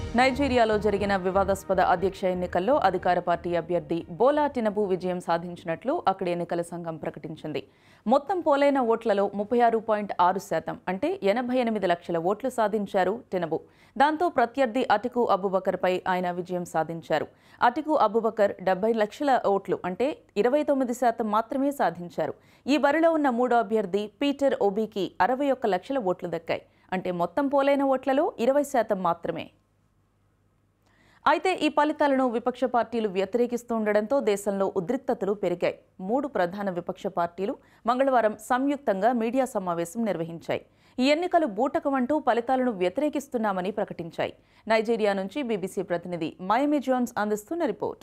నైజీరియాలో జరిగిన వివాదాస్పద అధ్యక్ష ఎన్నికల్లో అధికార పార్టీ అభ్యర్థి బోలా టినబు విజయం సాధించినట్లు అక్కడి ఎన్నికల సంఘం ప్రకటించింది మొత్తం పోలైన ఓట్లలో ముప్పై ఆరు పాయింట్ ఆరు శాతం అంటే ఎనభై ఎనిమిది లక్షల ఓట్లు సాధించారు టినబు దాంతో ప్రత్యర్థి అటికు అబుబకర్పై ఆయన విజయం సాధించారు అటికు అబుబకర్ డెబ్బై లక్షల ఓట్లు అంటే ఇరవై తొమ్మిది శాతం మాత్రమే సాధించారు ఈ బరిలో ఉన్న మూడో అభ్యర్థి పీటర్ ఓబీకి అరవై ఒక్క లక్షల ఓట్లు దక్కాయి అంటే మొత్తం పోలైన ఓట్లలో ఇరవై శాతం మాత్రమే అయితే ఈ ఫలితాలను విపక్ష పార్టీలు వ్యతిరేకిస్తూ ఉండడంతో దేశంలో ఉద్రిక్తతలు పెరిగాయి మూడు ప్రధాన విపక్ష పార్టీలు మంగళవారం సంయుక్తంగా మీడియా సమావేశం నిర్వహించాయి ఈ ఎన్నికలు బూటకమంటూ ఫలితాలను వ్యతిరేకిస్తున్నామని ప్రకటించాయి నైజీరియా నుంచి బీబీసీ ప్రతినిధి మయమి జోన్స్ అందిస్తున్న రిపోర్ట్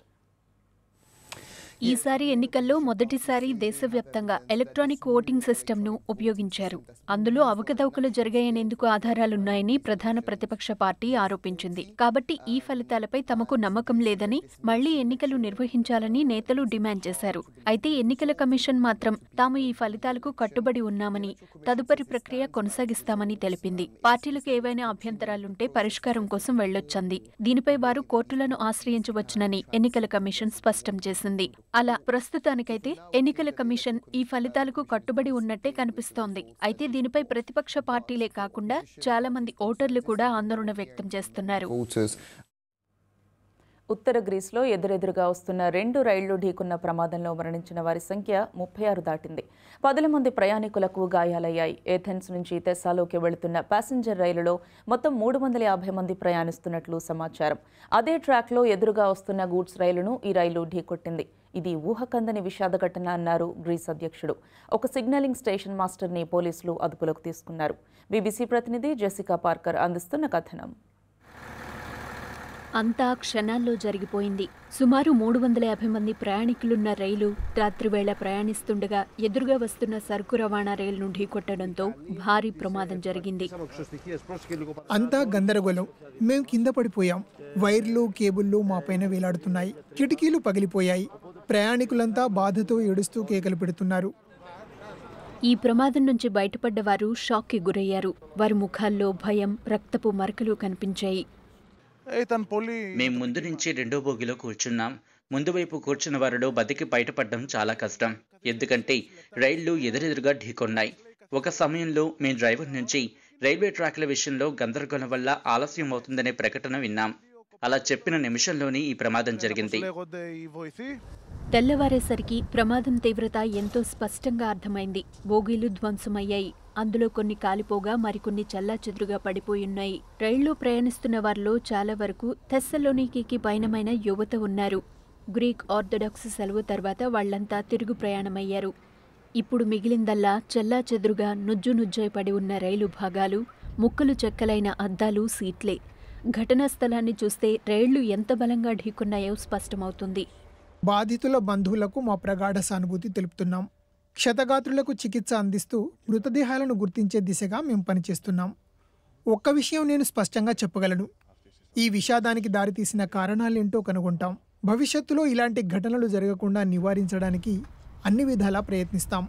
ఈసారి ఎన్నికల్లో మొదటిసారి దేశవ్యాప్తంగా ఎలక్ట్రానిక్ ఓటింగ్ సిస్టమ్ను ఉపయోగించారు అందులో అవకతవకలు జరిగాయనేందుకు ఆధారాలున్నాయని ప్రధాన ప్రతిపక్ష పార్టీ ఆరోపించింది కాబట్టి ఈ ఫలితాలపై తమకు నమ్మకం లేదని మళ్లీ ఎన్నికలు నిర్వహించాలని నేతలు డిమాండ్ చేశారు అయితే ఎన్నికల కమిషన్ మాత్రం తాము ఈ ఫలితాలకు కట్టుబడి ఉన్నామని తదుపరి ప్రక్రియ కొనసాగిస్తామని తెలిపింది పార్టీలకు ఏవైనా అభ్యంతరాలుంటే పరిష్కారం కోసం వెళ్లొచ్చంది దీనిపై వారు కోర్టులను ఆశ్రయించవచ్చునని ఎన్నికల కమిషన్ స్పష్టం చేసింది అలా ప్రస్తుతానికైతే ఎన్నికల కమిషన్ ఈ ఫలితాలకు కట్టుబడి ఉన్నట్టే కనిపిస్తోంది అయితే దీనిపై ప్రతిపక్ష పార్టీలే కాకుండా చాలా మంది ఓటర్లు కూడా ఆందోళన వ్యక్తం చేస్తున్నారు voters ఉత్తర గ్రీస్లో ఎదురెదురుగా వస్తున్న రెండు రైళ్లు ఢీకున్న ప్రమాదంలో మరణించిన వారి సంఖ్య ముప్పై ఆరు దాటింది పదుల మంది ప్రయాణికులకు గాయాలయ్యాయి ఏథెన్స్ నుంచి తెస్సాలోకి వెళుతున్న ప్యాసింజర్ రైలులో మొత్తం మూడు వందల యాభై మంది ప్రయాణిస్తున్నట్లు సమాచారం అదే ట్రాక్లో ఎదురుగా వస్తున్న గూడ్స్ రైలును ఈ రైలు ఢీకొట్టింది ఇది ఊహకందని విషాద ఘటన అన్నారు గ్రీస్ అధ్యక్షుడు ఒక సిగ్నలింగ్ స్టేషన్ మాస్టర్ని పోలీసులు అదుపులోకి తీసుకున్నారు బీబీసీ ప్రతినిధి జెసికా పార్కర్ అందిస్తున్న కథనం అంతా క్షణాల్లో జరిగిపోయింది సుమారు మూడు వందల యాభై మంది ప్రయాణికులున్న రైలు రాత్రివేళ ప్రయాణిస్తుండగా ఎదురుగా వస్తున్న సరుకు రవాణా రైలును ఢీకొట్టడంతో భారీ ప్రమాదం జరిగింది అంతా గందరగోళం మేం కింద పడిపోయాం వైర్లు కేబుల్లు మా పైన వేలాడుతున్నాయి కిటికీలు పగిలిపోయాయి ప్రయాణికులంతా బాధతో ఏడుస్తూ కేకలు పెడుతున్నారు ఈ ప్రమాదం నుంచి బయటపడ్డ వారు షాక్కి గురయ్యారు వారి ముఖాల్లో భయం రక్తపు మరకలు కనిపించాయి Ήταν πολύ. మేం ముందు నుంచి రెండో బోగిలో కూర్చున్నాం ముందు వైపు కూర్చున్న వారిలో బతికి బయటపడడం చాలా కష్టం ఎందుకంటే రైళ్లు ఎదురెదురుగా ఢీకొన్నాయి ఒక సమయంలో మేం డ్రైవర్ నుంచి రైల్వే ట్రాక్ల విషయంలో గందరగోళం వల్ల ఆలస్యం అవుతుందనే ప్రకటన విన్నాం అలా చెప్పిన నిమిషంలోనే ఈ ప్రమాదం జరిగింది Λέγονται οι βοηθοί. తెల్లవారేసరికి ప్రమాదం తీవ్రత ఎంతో స్పష్టంగా అర్థమైంది బోగీలు ధ్వంసమయ్యాయి అందులో కొన్ని కాలిపోగా మరికొన్ని చల్లాచెదురుగా పడిపోయున్నాయి రైల్లో ప్రయాణిస్తున్న వారిలో చాలా వరకు తెస్సలోనికి పయనమైన యువత ఉన్నారు గ్రీక్ ఆర్థడాక్స్ సెలవు తర్వాత వాళ్లంతా తిరుగు ప్రయాణమయ్యారు ఇప్పుడు మిగిలిందల్లా చెల్లాచెదురుగా నుజ్జు నుజ్జై పడి ఉన్న రైలు భాగాలు ముక్కలు చెక్కలైన అద్దాలు సీట్లే ఘటనా స్థలాన్ని చూస్తే రైళ్లు ఎంత బలంగా ఢీకొన్నాయో స్పష్టమవుతుంది బాధితుల బంధువులకు మా ప్రగాఢ సానుభూతి తెలుపుతున్నాం క్షతగాత్రులకు చికిత్స అందిస్తూ మృతదేహాలను గుర్తించే దిశగా మేము పనిచేస్తున్నాం ఒక్క విషయం నేను స్పష్టంగా చెప్పగలను ఈ విషాదానికి దారితీసిన కారణాలేంటో కనుగొంటాం భవిష్యత్తులో ఇలాంటి ఘటనలు జరగకుండా నివారించడానికి అన్ని విధాలా ప్రయత్నిస్తాం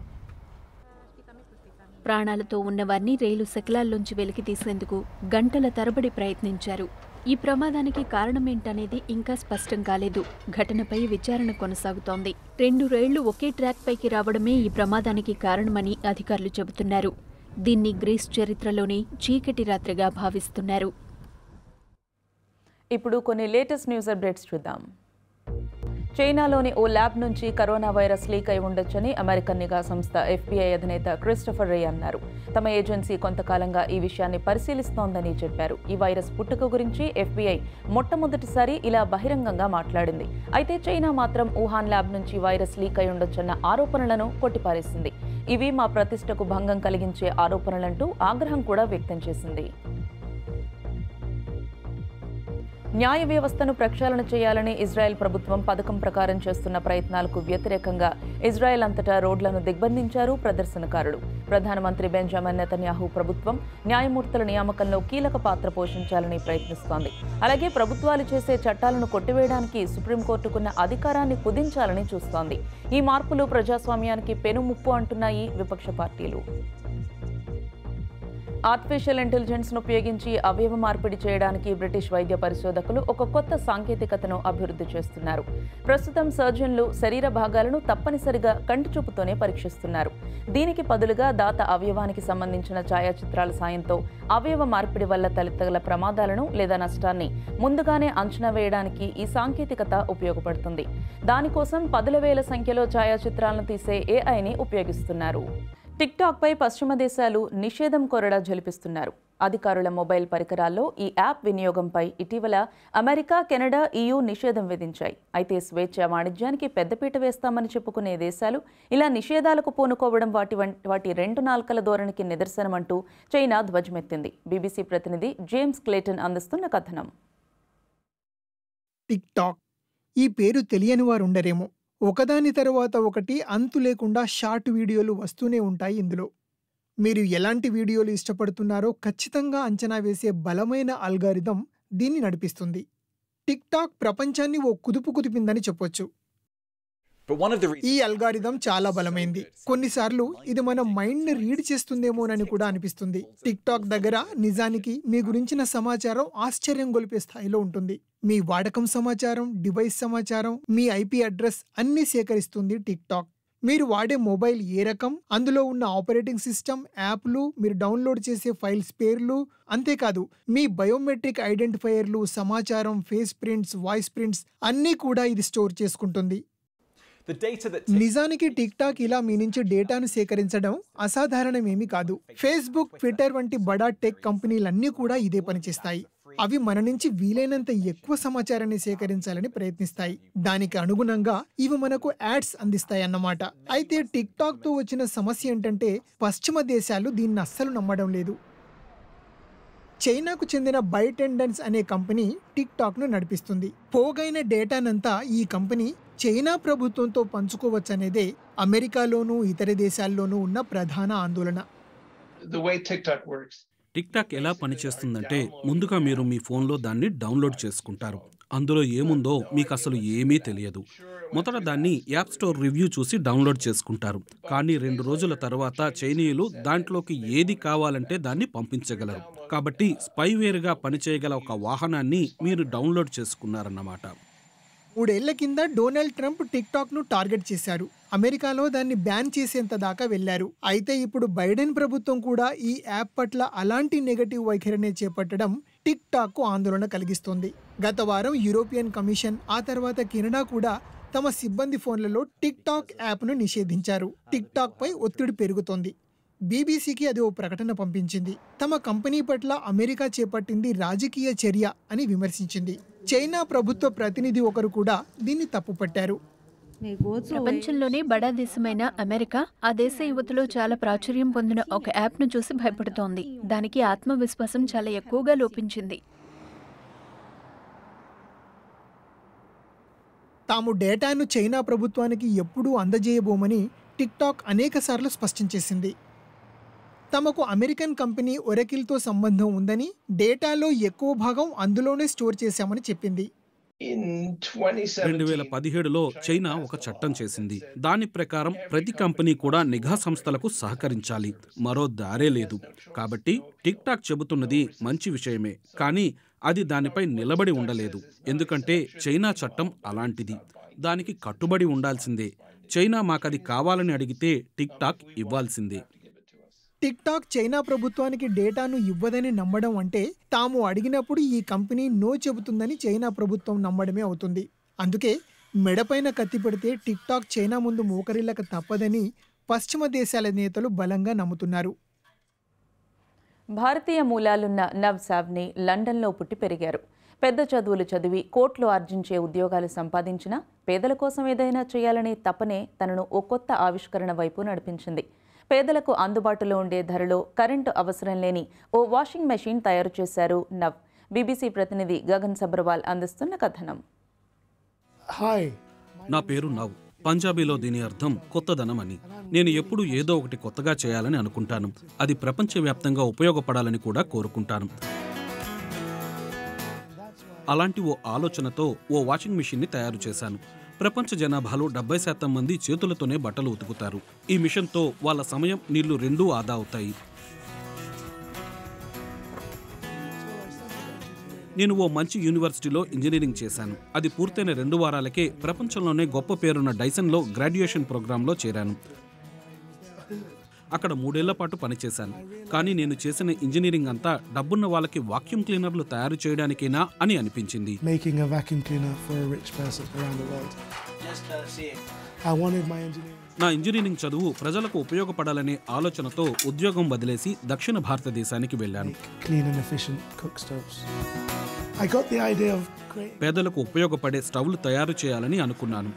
ప్రాణాలతో ఉన్నవారిని రైలు శకలాల్లోంచి వెలికి తీసేందుకు గంటల తరబడి ప్రయత్నించారు ఈ ప్రమాదానికి కారణమేంటనేది ఇంకా స్పష్టం కాలేదు ఘటనపై విచారణ కొనసాగుతోంది రెండు రైళ్లు ఒకే ట్రాక్ పైకి రావడమే ఈ ప్రమాదానికి కారణమని అధికారులు చెబుతున్నారు దీన్ని గ్రీస్ చరిత్రలోని చీకటి రాత్రిగా భావిస్తున్నారు ఇప్పుడు కొన్ని లేటెస్ట్ న్యూస్ అప్డేట్స్ చూద్దాం చైనాలోని ఓ ల్యాబ్ నుంచి కరోనా వైరస్ లీక్ అయి ఉండొచ్చని అమెరికన్ నిఘా సంస్థ ఎఫ్బీఐ అధినేత క్రిస్టఫర్ రే అన్నారు తమ ఏజెన్సీ కొంతకాలంగా ఈ విషయాన్ని పరిశీలిస్తోందని చెప్పారు ఈ వైరస్ పుట్టుక గురించి ఎఫ్బీఐ మొట్టమొదటిసారి ఇలా బహిరంగంగా మాట్లాడింది అయితే చైనా మాత్రం వుహాన్ ల్యాబ్ నుంచి వైరస్ లీక్ అయి ఉండొచ్చన్న ఆరోపణలను కొట్టిపారేసింది ఇవి మా ప్రతిష్టకు భంగం కలిగించే ఆరోపణలంటూ ఆగ్రహం కూడా వ్యక్తం చేసింది న్యాయ వ్యవస్థను ప్రక్షాళన చేయాలని ఇజ్రాయెల్ ప్రభుత్వం పథకం ప్రకారం చేస్తున్న ప్రయత్నాలకు వ్యతిరేకంగా ఇజ్రాయెల్ అంతటా రోడ్లను దిగ్బంధించారు ప్రదర్శనకారులు ప్రధానమంత్రి బెంజమిన్ నెతన్యాహు ప్రభుత్వం న్యాయమూర్తుల నియామకంలో కీలక పాత్ర పోషించాలని ప్రయత్నిస్తోంది అలాగే ప్రభుత్వాలు చేసే చట్టాలను కొట్టివేయడానికి సుప్రీంకోర్టుకున్న అధికారాన్ని కుదించాలని చూస్తోంది ఈ మార్పులు ప్రజాస్వామ్యానికి పెనుముప్పు అంటున్నాయి విపక్ష పార్టీలు ఆర్టిఫిషియల్ ఇంటెలిజెన్స్ను ఉపయోగించి అవయవ మార్పిడి చేయడానికి బ్రిటిష్ వైద్య పరిశోధకులు ఒక కొత్త సాంకేతికతను అభివృద్ధి చేస్తున్నారు ప్రస్తుతం సర్జన్లు శరీర భాగాలను తప్పనిసరిగా కంటి చూపుతోనే పరీక్షిస్తున్నారు దీనికి బదులుగా దాత అవయవానికి సంబంధించిన ఛాయాచిత్రాల సాయంతో అవయవ మార్పిడి వల్ల తలెత్తగల ప్రమాదాలను లేదా నష్టాన్ని ముందుగానే అంచనా వేయడానికి ఈ సాంకేతికత ఉపయోగపడుతుంది దానికోసం పదుల వేల సంఖ్యలో ఛాయాచిత్రాలను తీసే ఏఐని ఉపయోగిస్తున్నారు టిక్టాక్పై పశ్చిమ దేశాలు నిషేధం కొరడా జలిపిస్తున్నారు అధికారుల మొబైల్ పరికరాల్లో ఈ యాప్ వినియోగంపై ఇటీవల అమెరికా కెనడా ఈయూ నిషేధం విధించాయి అయితే స్వేచ్ఛ వాణిజ్యానికి పెద్దపీట వేస్తామని చెప్పుకునే దేశాలు ఇలా నిషేధాలకు పూనుకోవడం వాటి వం- వాటి రెండు నాల్కల ధోరణికి నిదర్శనమంటూ చైనా ధ్వజమెత్తింది బీబీసీ ప్రతినిధి జేమ్స్ క్లేటన్ అందిస్తున్న కథనం టిక్ టాక్ ఈ పేరు తెలియని వారు ఉండరేమో ఒకదాని తరువాత ఒకటి అంతు లేకుండా షార్ట్ వీడియోలు వస్తూనే ఉంటాయి ఇందులో మీరు ఎలాంటి వీడియోలు ఇష్టపడుతున్నారో ఖచ్చితంగా అంచనా వేసే బలమైన అల్గారిథం దీన్ని నడిపిస్తుంది టిక్ టాక్ ప్రపంచాన్ని ఓ కుదుపు కుదిపిందని చెప్పొచ్చు But one of the ఈ reasons అల్గారిథం చాలా బలమైంది కొన్నిసార్లు ఇది మన మైండ్ ని రీడ్ చేస్తుందేమోనని కూడా అనిపిస్తుంది టిక్ టాక్ దగ్గర నిజానికి మీ గురించిన సమాచారం ఆశ్చర్యం గొలిపే స్థాయిలో ఉంటుంది మీ వాడకం సమాచారం డివైస్ సమాచారం మీ ఐపీ అడ్రస్ అన్ని సేకరిస్తుంది టిక్ టాక్ మీరు వాడే మొబైల్ ఏ రకం అందులో ఉన్న ఆపరేటింగ్ సిస్టమ్ యాప్లు మీరు డౌన్లోడ్ చేసే ఫైల్స్ పేర్లు అంతేకాదు మీ బయోమెట్రిక్ ఐడెంటిఫైయర్లు సమాచారం ఫేస్ ప్రింట్స్ వాయిస్ ప్రింట్స్ అన్నీ కూడా ఇది స్టోర్ చేసుకుంటుంది the data that నిజానికి టిక్ టాక్ ఇలా మీ నుంచి డేటాను సేకరించడం అసాధారణమేమీ కాదు ఫేస్బుక్ ట్విట్టర్ వంటి బడా టెక్ కంపెనీలన్నీ కూడా ఇదే పనిచేస్తాయి అవి మన నుంచి వీలైనంత ఎక్కువ సమాచారాన్ని సేకరించాలని ప్రయత్నిస్తాయి దానికి అనుగుణంగా ఇవి మనకు యాడ్స్ అందిస్తాయి అన్నమాట అయితే టిక్ టాక్ తో వచ్చిన సమస్య ఏంటంటే పశ్చిమ దేశాలు దీన్ని అస్సలు నమ్మడం లేదు చైనాకు చెందిన బైటెండెన్స్ అనే కంపెనీ టిక్ టాక్ను నడిపిస్తుంది పోగైన డేటానంతా ఈ కంపెనీ చైనా ప్రభుత్వంతో పంచుకోవచ్చనేదే అమెరికాలోనూ ఇతర దేశాల్లోనూ ఉన్న ప్రధాన ఆందోళన the way TikTok works. TikTok ఎలా పనిచేస్తుందంటే ముందుగా మీరు మీ ఫోన్లో దాన్ని డౌన్లోడ్ చేసుకుంటారు అందులో ఏముందో మీకు అసలు ఏమీ తెలియదు మొదట దాన్ని యాప్ స్టోర్ రివ్యూ చూసి డౌన్లోడ్ చేసుకుంటారు కానీ రెండు రోజుల తర్వాత చైనీయులు దాంట్లోకి ఏది కావాలంటే దాన్ని పంపించగలరు కాబట్టి స్పైవేర్గా పనిచేయగల ఒక వాహనాన్ని మీరు డౌన్లోడ్ చేసుకున్నారన్నమాట మూడేళ్ల కింద డొనాల్డ్ ట్రంప్ టిక్ టాక్ ను టార్గెట్ చేశారు అమెరికాలో దాన్ని బ్యాన్ చేసేంత దాకా వెళ్లారు అయితే ఇప్పుడు బైడెన్ ప్రభుత్వం కూడా ఈ యాప్ పట్ల అలాంటి నెగటివ్ వైఖరినే చేపట్టడం టిక్ టాక్ కు ఆందోళన కలిగిస్తోంది గత వారం యూరోపియన్ కమిషన్ ఆ తర్వాత కెనడా కూడా తమ సిబ్బంది ఫోన్లలో టిక్ టాక్ యాప్ను నిషేధించారు టిక్ టాక్ పై ఒత్తిడి పెరుగుతోంది బీబీసీకి అది ఓ ప్రకటన పంపించింది తమ కంపెనీ పట్ల అమెరికా చేపట్టింది రాజకీయ చర్య అని విమర్శించింది చైనా ప్రభుత్వ ప్రతినిధి ఒకరు కూడా దీన్ని తప్పుపట్టారు ప్రపంచంలోనే బడా దేశమైన అమెరికా ఆ దేశ యువతలో చాలా ప్రాచుర్యం పొందిన ఒక యాప్ను చూసి భయపడుతోంది దానికి ఆత్మవిశ్వాసం చాలా ఎక్కువగా లోపించింది తాము డేటాను చైనా ప్రభుత్వానికి ఎప్పుడూ అందజేయబోమని టిక్టాక్ అనేకసార్లు స్పష్టం చేసింది తమకు అమెరికన్ కంపెనీ ఒరకిల్తో సంబంధం ఉందని డేటాలో ఎక్కువ భాగం అందులోనే స్టోర్ చేశామని చెప్పింది In రెండు వేల 2017, పదిహేడులో చైనా ఒక చట్టం చేసింది దాని ప్రకారం ప్రతి కంపెనీ కూడా నిఘా సంస్థలకు సహకరించాలి మరో దారే లేదు కాబట్టి టిక్ టాక్ చెబుతున్నది మంచి విషయమే కానీ అది దానిపై నిలబడి ఉండలేదు ఎందుకంటే చైనా చట్టం అలాంటిది దానికి కట్టుబడి ఉండాల్సిందే చైనా మాకది కావాలని అడిగితే టిక్ టాక్ ఇవ్వాల్సిందే టిక్టాక్ చైనా ప్రభుత్వానికి డేటాను ఇవ్వదని నమ్మడం అంటే తాము అడిగినప్పుడు ఈ కంపెనీ నో చెబుతుందని చైనా ప్రభుత్వం నమ్మడమే అవుతుంది అందుకే మెడపైన కత్తి పెడితే టిక్టాక్ చైనా ముందు మోకరిల్లక తప్పదని పశ్చిమ దేశాల నేతలు బలంగా నమ్ముతున్నారు భారతీయ మూలాలున్న నవ్ సావ్ని లండన్లో పుట్టి పెరిగారు పెద్ద చదువులు చదివి కోట్లు ఆర్జించే ఉద్యోగాలు సంపాదించిన పేదల కోసం ఏదైనా చేయాలనే తపనే తనను ఓ కొత్త ఆవిష్కరణ వైపు నడిపించింది పేదలకు అందుబాటులో ఉండే ధరలో కరెంటు అవసరం లేని ఓ వాషింగ్ మెషిన్ తయారు చేశారు నవ్ బీబీసీ ప్రతినిధి గగన్ సబ్రవాల్ అందిస్తున్న కథనం Hi, నా పేరు నవ్ పంజాబీలో దీని అర్థం కొత్తదనం అని నేను ఎప్పుడు ఏదో ఒకటి కొత్తగా చేయాలని అనుకుంటాను అది ప్రపంచవ్యాప్తంగా ఉపయోగపడాలని కూడా కోరుకుంటాను అలాంటి ఓ ఆలోచనతో ఓ వాషింగ్ మిషన్ని తయారు చేశాను ప్రపంచ జనాభాలో డెబ్బై శాతం మంది చేతులతోనే బట్టలు ఉతుకుతారు ఈ మిషన్తో వాళ్ళ సమయం నీళ్లు రెండూ ఆదా అవుతాయి నేను ఓ మంచి యూనివర్సిటీలో ఇంజనీరింగ్ చేశాను అది పూర్తయిన రెండు వారాలకే ప్రపంచంలోనే గొప్ప పేరున్న డైసన్లో గ్రాడ్యుయేషన్ ప్రోగ్రాంలో చేరాను అక్కడ మూడేళ్ల పాటు పనిచేశాను కానీ నేను చేసిన ఇంజనీరింగ్ అంతా డబ్బున్న వాళ్ళకి వాక్యూమ్ క్లీనర్లు తయారు చేయడానికేనా అని అనిపించింది Making a vacuum cleaner for a rich person around the world. I wanted my engineering. నా ఇంజనీరింగ్ చదువు ప్రజలకు ఉపయోగపడాలనే ఆలోచనతో ఉద్యోగం వదిలేసి దక్షిణ భారతదేశానికి వెళ్ళాను clean and efficient cook stoves. I got the idea of creating. పేదలకు ఉపయోగపడే స్టవ్లు తయారు చేయాలని అనుకున్నాను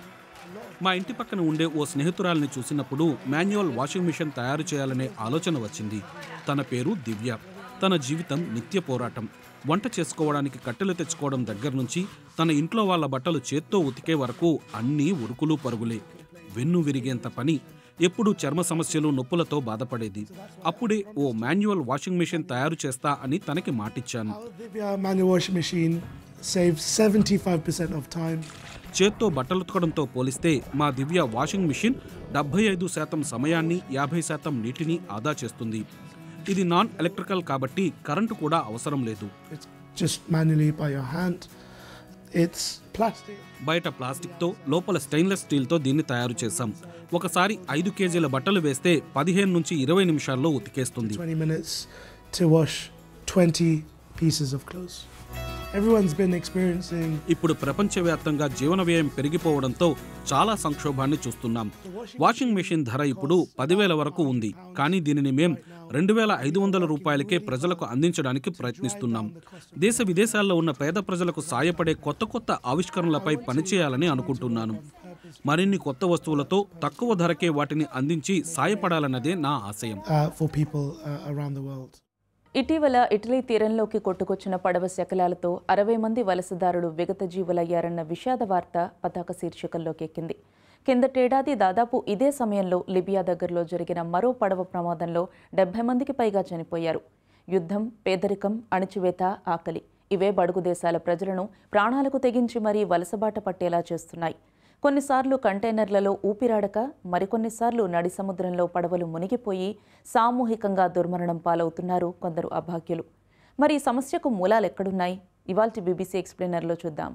మా ఇంటి పక్కన ఉండే ఓ స్నేహితురాల్ని చూసినప్పుడు మాన్యువల్ వాషింగ్ మిషన్ తయారు చేయాలనే ఆలోచన వచ్చింది తన పేరు దివ్య తన జీవితం నిత్య పోరాటం వంట చేసుకోవడానికి కట్టెలు తెచ్చుకోవడం దగ్గర నుంచి తన ఇంట్లో వాళ్ళ బట్టలు చేత్తో ఉతికే వరకు అన్నీ ఉరుకులు పరుగులే వెన్ను విరిగేంత పని ఎప్పుడూ చర్మ సమస్యలు నొప్పులతో బాధపడేది అప్పుడే ఓ మాన్యువల్ వాషింగ్ మిషన్ తయారు చేస్తా అని తనకి మాటిచ్చాను Our Divya manual washing machine saves 75% of time. చేత్తో బట్టలు ఉతకడంతో పోలిస్తే మా దివ్య వాషింగ్ మిషన్ డెబ్బై ఐదు శాతం సమయాన్ని యాభై శాతం నీటిని ఆదా చేస్తుంది ఇది నాన్ ఎలక్ట్రికల్ కాబట్టి కరెంటు కూడా అవసరం లేదు It's just manually by your hand. It's plastic. బయట ప్లాస్టిక్తో లోపల స్టెయిన్లెస్ స్టీల్తో దీన్ని తయారు చేశాం ఒకసారి ఐదు కేజీల బట్టలు వేస్తే పదిహేను నుంచి ఇరవై నిమిషాల్లో ఉతికేస్తుంది 20 minutes to wash 20 pieces of clothes. Everyone's been experiencing ఇప్పుడు ప్రపంచవ్యాప్తంగా జీవన వ్యయం పెరిగిపోవడంతో చాలా సంక్షోభాన్ని చూస్తున్నాం వాషింగ్ మెషిన్ ధర ఇప్పుడు పదివేల వరకు ఉంది కానీ దీనిని మేం రెండు వేల ఐదు వందల రూపాయలకే ప్రజలకు అందించడానికి ప్రయత్నిస్తున్నాం దేశ విదేశాల్లో ఉన్న పేద ప్రజలకు సాయపడే కొత్త కొత్త ఆవిష్కరణలపై పనిచేయాలని అనుకుంటున్నాను మరిన్ని కొత్త వస్తువులతో తక్కువ ధరకే వాటిని అందించి సాయపడాలన్నదే నా ఆశయం uh, for people uh, around the world. ఇటీవల ఇటలీ తీరంలోకి కొట్టుకొచ్చిన పడవ శకలాలతో అరవై మంది వలసదారులు విగత జీవులయ్యారన్న విషాద వార్త పతాక శీర్షికల్లోకి ఎక్కింది కిందటేడాది దాదాపు ఇదే సమయంలో లిబియా దగ్గరలో జరిగిన మరో పడవ ప్రమాదంలో డెబ్బై మందికి పైగా చనిపోయారు యుద్ధం పేదరికం అణిచివేత ఆకలి ఇవే బడుగు దేశాల ప్రజలను ప్రాణాలకు తెగించి మరీ వలసబాట పట్టేలా చేస్తున్నాయి కొన్నిసార్లు కంటైనర్లలో ఊపిరాడక మరికొన్నిసార్లు నడి సముద్రంలో పడవలు మునిగిపోయి సామూహికంగా దుర్మరణం పాలవుతున్నారు కొందరు అభాగ్యులు మరి ఈ సమస్యకు మూలాలు ఎక్కడున్నాయి ఇవాల్టి బీబీసీ ఎక్స్ప్లెయినర్లో చూద్దాం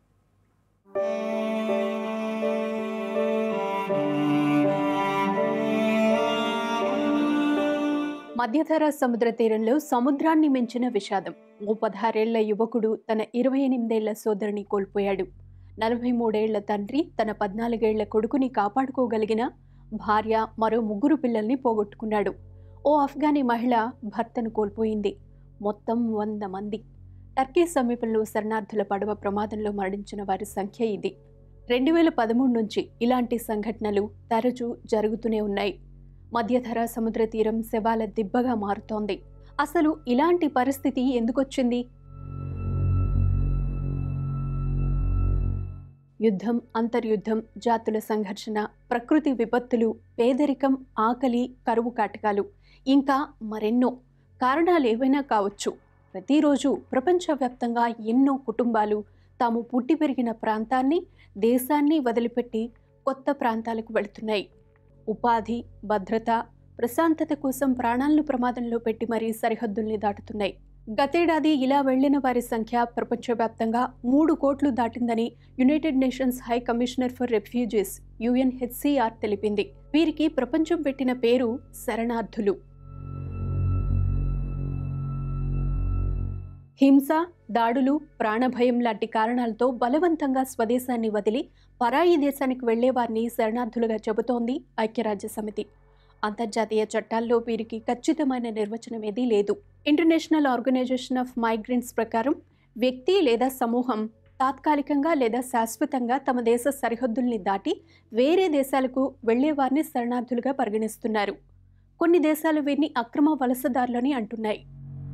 మధ్యధరా సముద్ర తీరంలో సముద్రాన్ని మించిన విషాదం ఓ పదహారేళ్ల యువకుడు తన ఇరవై ఎనిమిదేళ్ల సోదరుని కోల్పోయాడు నలభై మూడేళ్ల తండ్రి తన పద్నాలుగేళ్ల కొడుకుని కాపాడుకోగలిగిన భార్య మరో ముగ్గురు పిల్లల్ని పోగొట్టుకున్నాడు ఓ ఆఫ్ఘనీ మహిళ భర్తను కోల్పోయింది మొత్తం వంద మంది టర్కీ సమీపంలో శరణార్థుల పడవ ప్రమాదంలో మరణించిన వారి సంఖ్య ఇది రెండు వేల పదమూడు నుంచి ఇలాంటి సంఘటనలు తరచూ జరుగుతూనే ఉన్నాయి మధ్యధరా సముద్ర తీరం శవాల దిబ్బగా మారుతోంది అసలు ఇలాంటి పరిస్థితి ఎందుకొచ్చింది యుద్ధం అంతర్యుద్ధం జాతుల సంఘర్షణ ప్రకృతి విపత్తులు పేదరికం ఆకలి కరువు కాటకాలు ఇంకా మరెన్నో కారణాలు ఏవైనా కావచ్చు ప్రతిరోజు ప్రపంచవ్యాప్తంగా ఎన్నో కుటుంబాలు తాము పుట్టి పెరిగిన ప్రాంతాన్ని దేశాన్ని వదిలిపెట్టి కొత్త ప్రాంతాలకు వెళుతున్నాయి ఉపాధి భద్రత ప్రశాంతత కోసం ప్రాణాలను ప్రమాదంలో పెట్టి మరీ సరిహద్దుల్ని దాటుతున్నాయి గతేడాది ఇలా వెళ్లిన వారి సంఖ్య ప్రపంచవ్యాప్తంగా మూడు కోట్లు దాటిందని United Nations high commissioner for refugees UNHCR తెలిపింది వీరికి ప్రపంచం పెట్టిన పేరు శరణార్థులు హింస దాడులు ప్రాణభయం లాంటి కారణాలతో బలవంతంగా స్వదేశాన్ని వదిలి పరాయి దేశానికి వెళ్లే వారిని శరణార్థులుగా చెబుతోంది ఐక్యరాజ్య సమితి అంతర్జాతీయ చట్టాల్లో వీరికి ఖచ్చితమైన నిర్వచనం ఏదీ లేదు ఇంటర్నేషనల్ ఆర్గనైజేషన్ ఆఫ్ మైగ్రెంట్స్ ప్రకారం వ్యక్తి లేదా సమూహం తాత్కాలికంగా లేదా శాశ్వతంగా తమ దేశ సరిహద్దుల్ని దాటి వేరే దేశాలకు వెళ్లే వారిని శరణార్థులుగా పరిగణిస్తున్నారు కొన్ని దేశాలు వీరిని అక్రమ వలసదారులని అంటున్నాయి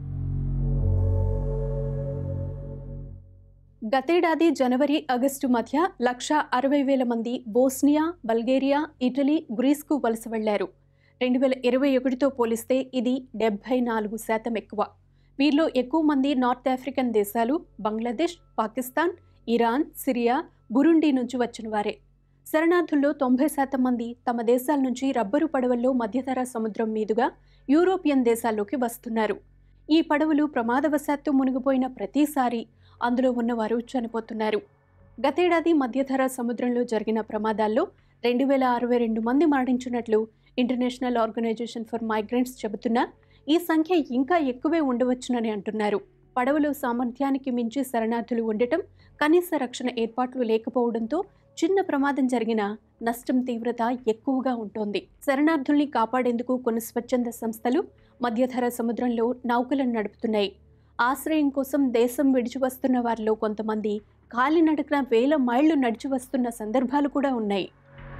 గతేడాది జనవరి ఆగస్టు మధ్య లక్ష అరవై వేల మంది బోస్నియా బల్గేరియా ఇటలీ గ్రీస్కు వలస వెళ్లారు రెండు వేల ఇరవై ఒకటితో పోలిస్తే ఇది డెబ్బై నాలుగు శాతం ఎక్కువ వీరిలో ఎక్కువ మంది నార్త్ ఆఫ్రికన్ దేశాలు Bangladesh Pakistan Iran Syria Burundi నుంచి వచ్చిన వారే శరణార్థుల్లో తొంభై శాతం మంది తమ దేశాల నుంచి రబ్బరు పడవల్లో మధ్యధరా సముద్రం మీదుగా యూరోపియన్ దేశాల్లోకి వస్తున్నారు ఈ పడవలు ప్రమాదవశాత్తు మునిగిపోయిన ప్రతిసారి అందులో ఉన్నవారు చనిపోతున్నారు గతేడాది మధ్యధరా సముద్రంలో జరిగిన ప్రమాదాల్లో రెండు వేల అరవై రెండు మంది మరణించినట్లు ఇంటర్నేషనల్ ఆర్గనైజేషన్ ఫర్ మైగ్రెంట్స్ చెబుతున్నా ఈ సంఖ్య ఇంకా ఎక్కువే ఉండవచ్చునని అంటున్నారు పడవలో సామర్థ్యానికి మించి శరణార్థులు ఉండటం కనీస రక్షణ ఏర్పాట్లు లేకపోవడంతో చిన్న ప్రమాదం జరిగినా నష్టం తీవ్రత ఎక్కువగా ఉంటోంది శరణార్థుల్ని కాపాడేందుకు కొన్ని స్వచ్ఛంద సంస్థలు మధ్యధర సముద్రంలో నౌకలను నడుపుతున్నాయి ఆశ్రయం కోసం దేశం విడిచి వస్తున్న వారిలో కొంతమంది కాలినడకన వేల మైళ్లు నడిచి వస్తున్న సందర్భాలు కూడా ఉన్నాయి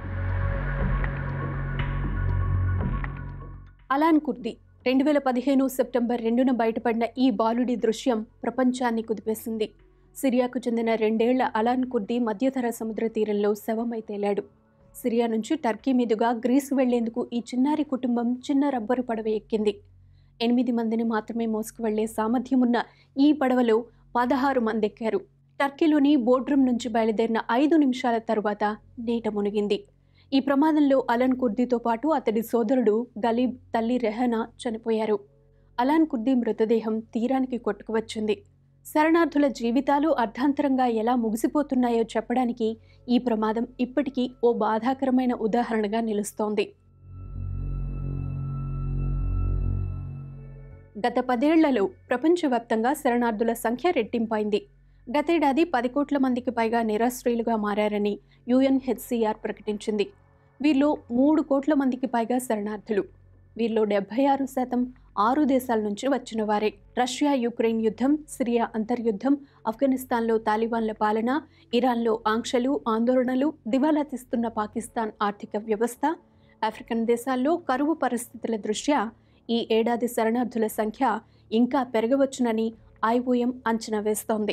అలాన్ కుర్ది రెండు వేల పదిహేను సెప్టెంబర్ రెండున బయటపడిన ఈ బాలుడి దృశ్యం ప్రపంచాన్ని కుదిపేసింది సిరియాకు చెందిన రెండేళ్ల అలాన్ కుర్ది మధ్యధర సముద్ర తీరంలో శవమై తేలాడు సిరియా నుంచి టర్కీ మీదుగా గ్రీసు వెళ్లేందుకు ఈ చిన్నారి కుటుంబం చిన్న రబ్బరు పడవ ఎక్కింది ఎనిమిది మందిని మాత్రమే మోసుకు వెళ్లే సామర్థ్యమున్న ఈ పడవలో పదహారు మంది ఎక్కారు టర్కీలోని బోర్డ్రూమ్ నుంచి బయలుదేరిన ఐదు నిమిషాల తరువాత నీట మునిగింది ఈ ప్రమాదంలో అలన్ కుర్దీతో పాటు అతడి సోదరుడు గలీబ్ తల్లి రెహనా చనిపోయారు అలాన్ కుర్దీ మృతదేహం తీరానికి కొట్టుకువచ్చింది శరణార్థుల జీవితాలు అర్ధాంతరంగా ఎలా ముగిసిపోతున్నాయో చెప్పడానికి ఈ ప్రమాదం ఇప్పటికీ ఓ బాధాకరమైన ఉదాహరణగా నిలుస్తోంది గత పదేళ్లలో ప్రపంచవ్యాప్తంగా శరణార్థుల సంఖ్య రెట్టింపైంది గతేడాది పది కోట్ల మందికి పైగా నిరాశ్రయులుగా మారారని యుఎన్హెచ్సిఆర్ ప్రకటించింది వీరిలో మూడు కోట్ల మందికి పైగా శరణార్థులు వీరిలో డెబ్బై ఆరు శాతం ఆరు దేశాల నుంచి వచ్చిన వారే రష్యా యుక్రెయిన్ యుద్ధం సిరియా అంతర్యుద్ధం ఆఫ్ఘనిస్తాన్లో తాలిబాన్ల పాలన ఇరాన్లో ఆంక్షలు ఆందోళనలు దివాలా తీస్తున్న పాకిస్తాన్ ఆర్థిక వ్యవస్థ ఆఫ్రికన్ దేశాల్లో కరువు పరిస్థితుల దృష్ట్యా ఈ ఏడాది శరణార్థుల సంఖ్య ఇంకా పెరగవచ్చునని ఐఓఎం అంచనా వేస్తోంది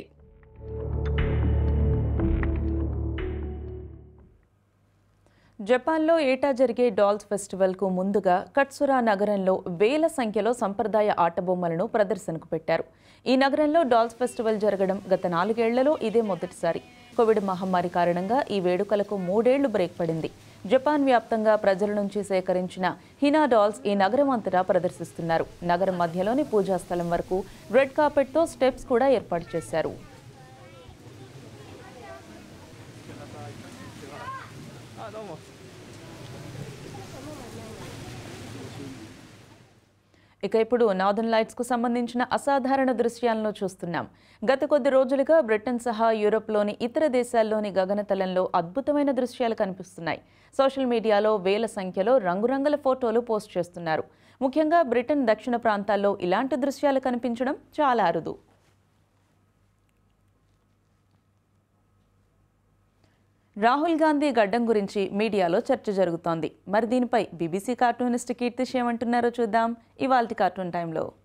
జపాన్లో ఏటా జరిగే డాల్స్ ఫెస్టివల్కు ముందుగా కట్సురా నగరంలో వేల సంఖ్యలో సంప్రదాయ ఆటబొమ్మలను ప్రదర్శనకు పెట్టారు ఈ నగరంలో డాల్స్ ఫెస్టివల్ జరగడం గత నాలుగేళ్లలో ఇదే మొదటిసారి కోవిడ్ మహమ్మారి కారణంగా ఈ వేడుకలకు మూడేళ్లు బ్రేక్ పడింది జపాన్ వ్యాప్తంగా ప్రజల నుంచి సేకరించిన హినా డాల్స్ ఈ నగరం అంతటా ప్రదర్శిస్తున్నారు నగరం మధ్యలోని పూజా స్థలం వరకు రెడ్ కార్పెట్తో స్టెప్స్ కూడా ఏర్పాటు చేశారు ఇక ఇప్పుడు నార్దర్న్ లైట్స్కు సంబంధించిన అసాధారణ దృశ్యాలను చూస్తున్నాం గత కొద్ది రోజులుగా బ్రిటన్ సహా యూరోప్లోని ఇతర దేశాల్లోని గగనతలంలో అద్భుతమైన దృశ్యాలు కనిపిస్తున్నాయి సోషల్ మీడియాలో వేల సంఖ్యలో రంగురంగుల ఫోటోలు పోస్ట్ చేస్తున్నారు ముఖ్యంగా బ్రిటన్ దక్షిణ ప్రాంతాల్లో ఇలాంటి దృశ్యాలు కనిపించడం చాలా అరుదు రాహుల్ గాంధీ గడ్డం గురించి మీడియాలో చర్చ జరుగుతోంది మరి దీనిపై బీబీసీ కార్టూనిస్ట్ కీర్తిష్ ఏమంటున్నారో చూద్దాం ఇవాల్టి కార్టూన్ టైంలో